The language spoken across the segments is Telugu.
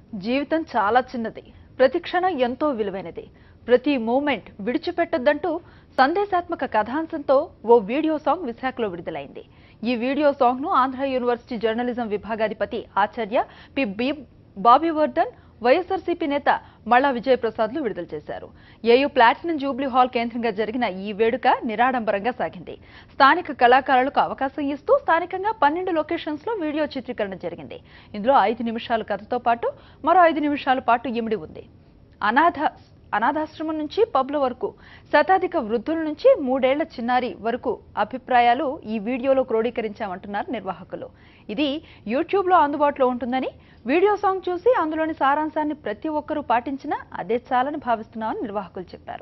జీవితం చాలా చిన్నది ప్రతి క్షణం ఎంతో విలువైనది ప్రతి మూమెంట్ విడిచిపెట్టొద్దంటూ సందేశాత్మక కథాంశంతో ఓ వీడియో సాంగ్ విశాఖలో విడుదలైంది ఈ వీడియో సాంగ్ ను ఆంధ్ర యూనివర్సిటీ జర్నలిజం విభాగాధిపతి ఆచార్య పి బి బాబీవర్ధన్ వైఎస్ఆర్సీపీ నేత మళ్ళా విజయప్రసాద్లు విడుదల చేశారు ఏయూ ప్లాటినం జూబ్లీ హాల్ కేంద్రంగా జరిగిన ఈ వేడుక నిరాడంబరంగా సాగింది స్థానిక కళాకారులకు అవకాశం ఇస్తూ స్థానికంగా పన్నెండు లొకేషన్స్ లో వీడియో చిత్రీకరణ జరిగింది ఇందులో ఐదు నిమిషాల కథతో పాటు మరో ఐదు నిమిషాల పాటు ఇమిడి ఉంది అనాథ అనాథాశ్రమం నుంచి పబ్ల వరకు శతాధిక వృద్ధుల నుంచి మూడేళ్ల చిన్నారి వరకు అభిప్రాయాలు ఈ వీడియోలో క్రోడీకరించామంటున్నారు నిర్వాహకులు ఇది యూట్యూబ్లో అందుబాటులో ఉంటుందని వీడియో సాంగ్ చూసి అందులోని సారాంశాన్ని ప్రతి ఒక్కరూ పాటించినా అదే చాలని భావిస్తున్నామని నిర్వాహకులు చెప్పారు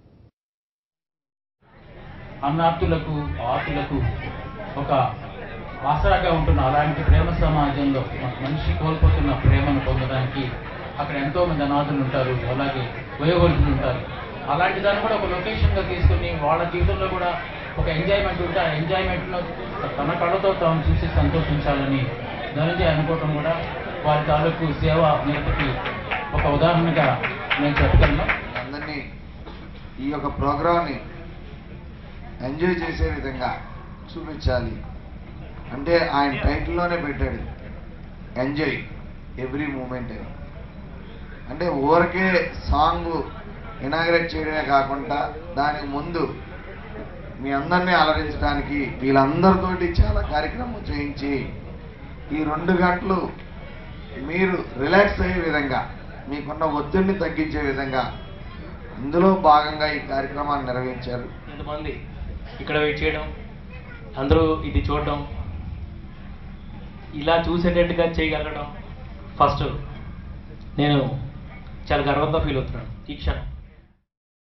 అన్నార్థులకు ఆతులకు ఒక ఆసరాగా ఉంటున్న అలాంటి ప్రేమ సమాజంలో మ- మనిషి కోల్పోతున్న ప్రేమను పొందడానికి అక్కడ ఎంతో మంది అనాథులు ఉంటారు అలాగే వయోవృద్ధులు ఉంటారు అలాంటి దాన్ని కూడా ఒక లొకేషన్గా తీసుకుని వాళ్ళ జీవితంలో కూడా ఒక ఎంజాయ్మెంట్ ఉంటే ఆ ఎంజాయ్మెంట్ను తన కళ్ళతో తాము చూసి సంతోషించాలని ధనంజయ్ అనుకోవటం కూడా వారి తాలూకు సేవ నిరతికి ఒక ఉదాహరణగా నేను చెప్పగలను అందరినీ ఈ యొక్క ప్రోగ్రామ్ని ఎంజాయ్ చేసే విధంగా చూపించాలి అంటే ఆయన టైటిల్లోనే పెట్టాడు ఎంజాయ్ ఎవ్రీ మూమెంట్ అని అంటే ఊరికే సాంగ్ ఇనాగ్రేట్ చేయడమే కాకుండా దానికి ముందు మీ అందరినీ అలరించడానికి వీళ్ళందరితోటి చాలా కార్యక్రమం చేయించి ఈ రెండు గంటలు మీరు రిలాక్స్ అయ్యే విధంగా మీకున్న ఒత్తిడిని తగ్గించే విధంగా ఇందులో భాగంగా ఈ కార్యక్రమాన్ని నిర్వహించారు ఎంతమంది ఇక్కడ వెయిట్ చేయడం అందరూ ఇది చూడడం ఇలా చూసేటట్టుగా చేయగలగడం ఫస్ట్ నేను చాలా గర్వంగా ఫీల్ అవుతున్నాను ఈ క్షణం